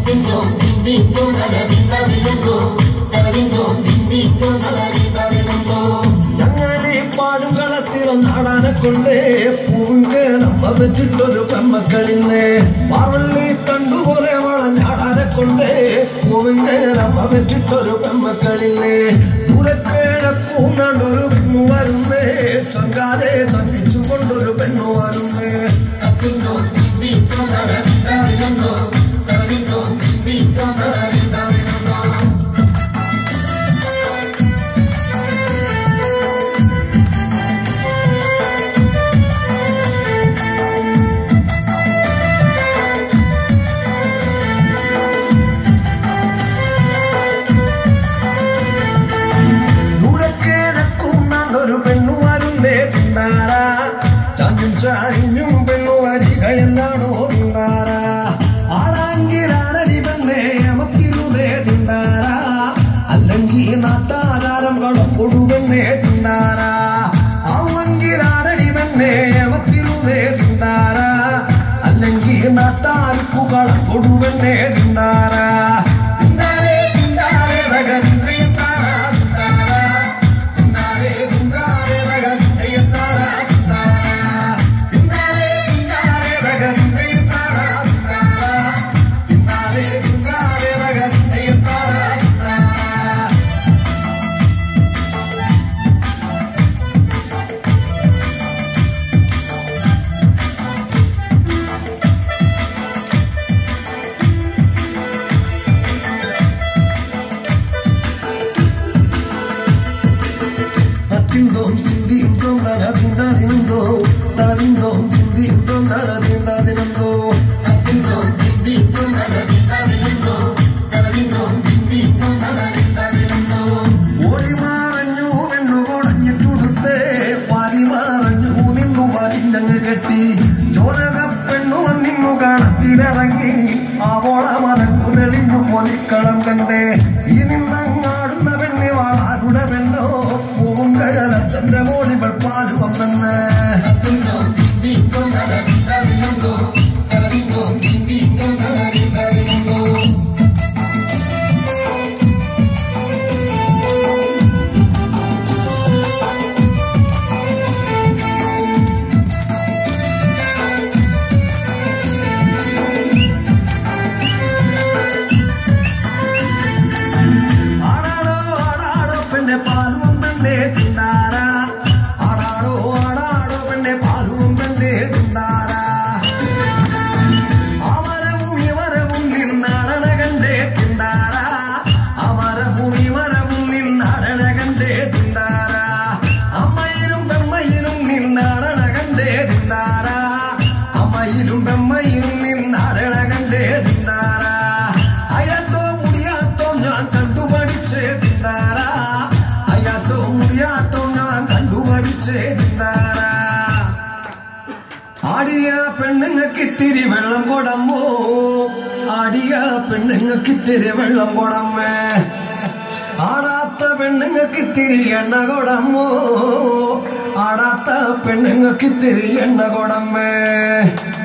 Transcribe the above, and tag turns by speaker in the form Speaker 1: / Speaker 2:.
Speaker 1: ഞങ്ങളീ പാടും കളത്തിലും നാടാനെ കൊണ്ട് പൂങ്ക് നമ്മ വെച്ചിട്ടൊരു പെമ്മക്കളിന്ന് പാർവള്ളി കണ്ടുപോലെ വളഞ്ഞാടാനെ കൊണ്ട് പൂവിങ്ക് നമ്മ വെച്ചിട്ടൊരു പെമ്മക്കളിന്ന് ദൂരക്കേഴക്കൂന്നൊരു പെണ്ണു വരുന്നേ ചങ്കാതെ ചങ്കിച്ചു കൊണ്ടൊരു പെണ്ണു വരുന്നേ ദൂരക്കേഴക്കൂന്നൊരു പെണ്ണു വരുന്നേ തിന്താര ചാഞ്ഞും ചാരിഞ്ഞും പെണ്ണു വരികയെല്ലാണോ തിന്താര ആളാങ്കിലാണടി പെണ്ണേ അമക്കിരുതേ തിന്താര അല്ലെങ്കിൽ നാട്ടാചാരം കളപ്പൊടുവെന്നേ തിന്താര ആളെങ്കിലാണടി പെണ്ണേ അമക്കിരുതേ തിന്താര അല്ലെങ്കിൽ നാട്ടാർക്കു കളപ്പൊടുവെന്നേ തിന്താര തിന്താരേ തിന്താരേ രഗതിന്ദയം താരാ തിന്താര തിന്തോം തിന്തിന്തോ തരതിന്തോ തരതിന്തോ തിന്തിന്തോ തരതിന്തോ ഓടി മാറഞ്ഞു പെണ്ണു കുടഞ്ഞിട്ടുടുത്തേ പാരി മാറഞ്ഞു നിന്നു വലിഞ്ഞങ്ങ് കെട്ടി ചോരക പെണ്ണു വന്നിങ്ങു കാണത്തിലിറങ്ങി ആവോള മറങ്ങു തെളിഞ്ഞു പൊലിക്കളം കണ്ടേ ഈ നിന്നങ്ങാടുന്ന പെണ്ണി വാളാരുടെ പെണ്ണോ പൂങ്കലച്ചന്റെ മോളികൾ പാല് വന്നെന്ന് ആടാടോ ആടാടോ പെണ്ണെ പാലും പെണ്ണെ തിണ്ടാര ആടാടോ ആടാടോ പെണ്ണെ പാലും പെണ്ണെ തിണ്ടാര അമരവും ഇമരവും നിന്നാടണ കണ്ടേ തിണ്ടാര അമരവും ഇമരവും നിന്നാടണ കണ്ടേ തിണ്ടാര അമ്മയിലും പെമ്മയിലും നിന്നാടണ കണ്ടേ തിണ്ടാര അമ്മയിലും പെമ്മയിലും നിന്നാടണ കണ്ടേ തിണ്ടാര അയാത്തോ മുടിയാത്തോ ഞാൻ കണ്ടുപഠിച്ചേ തിണ്ടാര അയാത്തോ മുടിയാത്തോ ഞാൻ കണ്ടുപഠിച്ചേ തിണ്ടാര ആടിയ പെണ്ണുങ്ങൾക്ക് ഇത്തിരി വെള്ളം കൊടമ്മോ ആടിയ പെണ്ണുങ്ങൾക്ക് ഇത്തിരി വെള്ളം കൊടമ്മേ ആടാത്ത പെണ്ണുങ്ങൾക്ക് ഇത്തിരി എണ്ണ കൊടമ്മോ ആടാത്ത പെണ്ണുങ്ങൾക്ക് ഇത്തിരി എണ്ണ കൊടമ്മേ